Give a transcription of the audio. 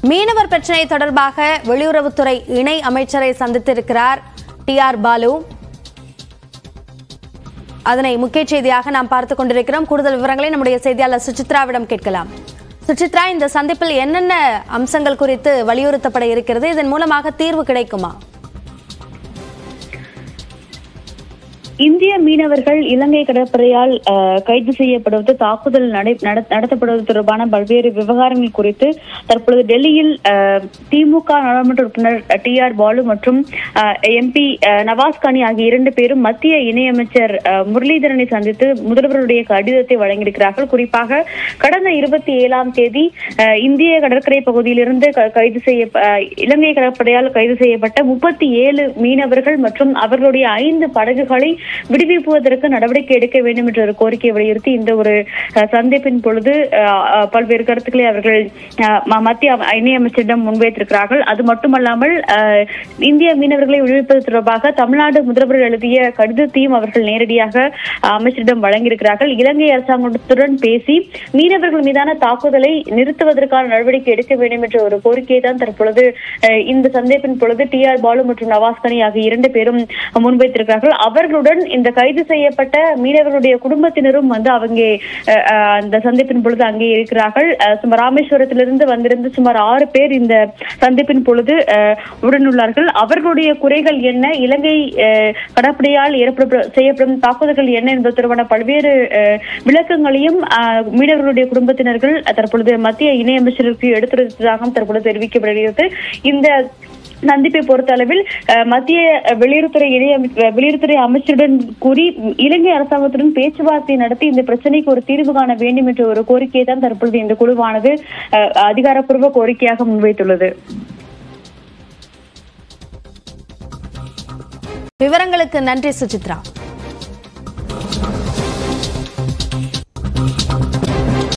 மீனவர் பிரச்சனை தொடர்பாக வெளியுறவுத்துறை இணை அமைச்சரை சந்தித்திருக்கிறார் டி ஆர் பாலு அதனை முக்கிய செய்தியாக நாம் பார்த்துக் கொண்டிருக்கிறோம் கூடுதல் விவரங்களை நம்முடைய செய்தியாளர் சுசித்ராவிடம் கேட்கலாம் சுசித்ரா இந்த சந்திப்பில் என்னென்ன அம்சங்கள் குறித்து வலியுறுத்தப்பட இருக்கிறது இதன் மூலமாக தீர்வு கிடைக்குமா இந்திய மீனவர்கள் இலங்கை கடற்படையால் அஹ், கைது செய்யப்படுவது தாக்குதல் நடை- நட- நடத்தப்படுவது தொடர்பான பல்வேறு விவகாரங்கள் குறித்து தற்பொழுது டெல்லியில் அஹ், திமுக நாடாளுமன்ற உறுப்பினர் டி ஆர் பாலு மற்றும் எம்பி நவாஸ் கானி ஆகிய இரண்டு பேரும் மத்திய இணையமைச்சர் அஹ், முரளிதரனை சந்தித்து முதல்வருடைய கடிதத்தை வழங்கியிருக்கிறார்கள் குறிப்பாக கடந்த இருபத்தி ஏழாம் தேதி அஹ், இந்திய கடற்கரை பகுதியிலிருந்து க- கைது செய்ய அஹ், இலங்கை கடற்படையால் கைது செய்யப்பட்ட முப்பத்தி ஏழு மீனவர்கள் மற்றும் அவர்களுடைய ஐந்து படகுகளை விடுவிப்புவதற்கு நடவடிக்கை எடுக்க வேண்டும் என்ற ஒரு கோரிக்கையை வலியுறுத்தி இந்த ஒரு அஹ், சந்திப்பின் பொழுது அஹ், அஹ், பல்வேறு கருத்துக்களை அவர்கள் அஹ், ம- மத்திய அம- இணையமைச்சரிடம் முன்வைத்திருக்கிறார்கள் அது மட்டுமல்லாமல் அஹ், இந்திய மீனவர்களை விடுவிப்பது தொடர்பாக தமிழ்நாடு முதல்வர் எழுதிய கடிதத்தையும் அவர்கள் நேரடியாக அஹ், அமைச்சரிடம் வழங்கியிருக்கிறார்கள் இலங்கை அரசாங்கத்துடன் பேசி மீனவர்கள் மீதான தாக்குதலை நிறுத்துவதற்கான நடவடிக்கை எடுக்க வேண்டும் என்ற ஒரு கோரிக்கையை தான் தற்பொழுது அஹ், இந்த சந்திப்பின் பொழுது டி ஆர் பாலு மற்றும் நவாஸ் கனி ஆகிய இரண்டு பேரும் முன்வைத்திருக்கிறார்கள் அவர்களுடன் இந்த கைது செய்யப்பட்ட மீனவர்களுடைய குடும்பத்தினரும் வந்து அவங்க அஹ், அஹ், அந்த சந்திப்பின் பொழுது அங்கே இருக்கிறார்கள் அஹ், சுமார் ராமேஸ்வரத்திலிருந்து வந்திருந்த சுமார் ஆறு பேர் இந்த சந்திப்பின் பொழுது அஹ், உடனுள்ளார்கள் அவர்களுடைய குறைகள் என்ன இலங்கை அஹ், கடற்படையால் ஏற்பட செய்யப்படும் தாக்குதல்கள் என்ன என்பது தொடர்பான பல்வேறு அஹ், விளக்கங்களையும் அஹ், மீனவர்களுடைய குடும்பத்தினர்கள் தற்பொழுது மத்திய இணையமைச்சருக்கு எடுத்துரைத்ததாகவும் தற்பொழுது தெரிவிக்கப்படுகிறது இந்த சந்திப்பை பொறுத்த அளவில் அஹ், மத்திய வெளியுறவுத்துறை இணை அமை- வெளியுறவுத்துறை அமைச்சருடன் கூறி இலங்கை அரசாங்கத்துடன் பேச்சுவார்த்தை நடத்தி இந்த பிரச்சனைக்கு ஒரு தீர்வு காண வேண்டும் என்ற ஒரு கோரிக்கையை தான் தற்பொழுது இந்த குழுவானது அஹ், அதிகாரப்பூர்வ கோரிக்கையாக முன்வைத்துள்ளது விவரங்களுக்கு நன்றி சுசித்ரா